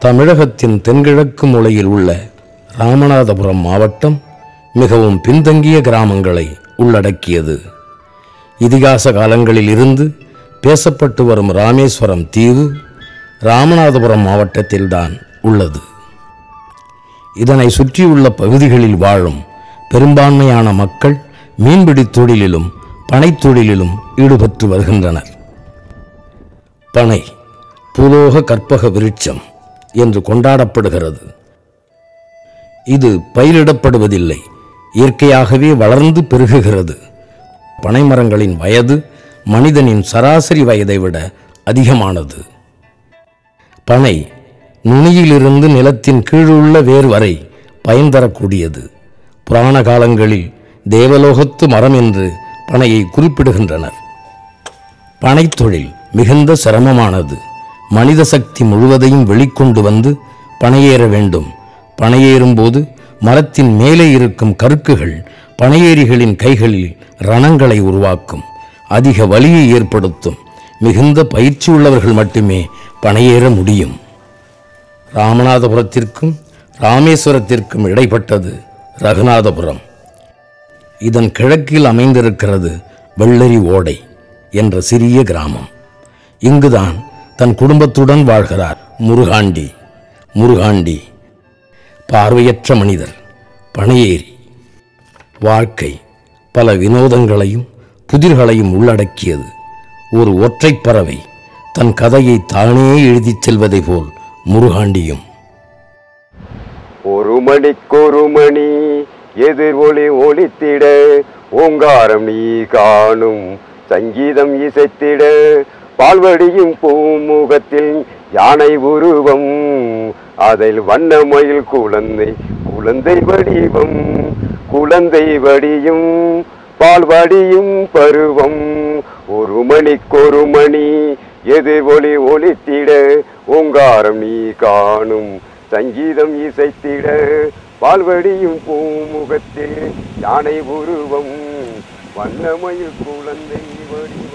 தமிழகத்தின் தென்கிழக்கு மூலையில் உள்ள ராமநாதபுரம் மாவட்டம் மிகவும் பின்தங்கிய கிராமங்களை உள்ளடக்கியது இதிகாச காலங்களில் இருந்து பேசப்பட்டு வரும் ராமேஸ்வரம் தீவு ராமநாதபுரம் மாவட்டத்தில்தான் உள்ளது இதனை சுற்றியுள்ள பகுதிகளில் வாழும் பெரும்பான்மையான மக்கள் மீன்பிடித் தொழிலிலும் பனைத் தொழிலிலும் ஈடுபட்டு வருகின்றனர் பனை பூலோக கற்பக விருட்சம் என்று கொண்டாடப்படுகிறது இது பயிரிடப்படுவதில்லை இயற்கையாகவே வளர்ந்து பெருகுகிறது பனைமரங்களின் வயது மனிதனின் சராசரி வயதை விட அதிகமானது பனை நுனியிலிருந்து நிலத்தின் கீழுள்ள வேர் வரை பயன் தரக்கூடியது புராண காலங்களில் தேவலோகத்து மரம் என்று பனையை குறிப்பிடுகின்றனர் பனைத்தொழில் மிகுந்த சிரமமானது மனித சக்தி முழுவதையும் வெளிக்கொண்டு வந்து பனையேற வேண்டும் பனையேறும்போது மரத்தின் மேலே இருக்கும் கருக்குகள் பனையேறிகளின் கைகளில் ரணங்களை உருவாக்கும் அதிக வலியை ஏற்படுத்தும் மிகுந்த பயிற்சி உள்ளவர்கள் மட்டுமே பனையேற முடியும் ராமநாதபுரத்திற்கும் ராமேஸ்வரத்திற்கும் இடைப்பட்டது ரகுநாதபுரம் இதன் கிழக்கில் அமைந்திருக்கிறது வெள்ளரி ஓடை என்ற சிறிய கிராமம் இங்குதான் தன் குடும்பத்துடன் வாழ்கிறார் முருகாண்டி முருகாண்டி பார்வையற்ற மனிதர் பனையேறி வாழ்க்கை பல வினோதங்களையும் புதிர்களையும் உள்ளடக்கியது ஒரு ஒற்றைப் பறவை தன் கதையை தானே எழுதிச் செல்வதை போல் முருகாண்டியும் ஒரு மணிக்கொரு மணி எதிர் ஒளி ஒளித்திட ஓங்காரம் நீ காணும் சங்கீதம் இசைத்திட பால்வடியும் பூமுகத்தில் யானை உருவம் அதில் வண்ணமயில் குழந்தை குழந்தை வடிவம் குழந்தை வடியும் பால் வடியும் பருவம் ஒரு மணிக்கொரு மணி எதிர் ஒளி ஒளித்திட ஓங்காரம் நீ காணும் சங்கீதம் இசைத்திட பால்வடியும் பூமுகத்தில் யானை உருவம் வண்ணமயில் குழந்தை வடி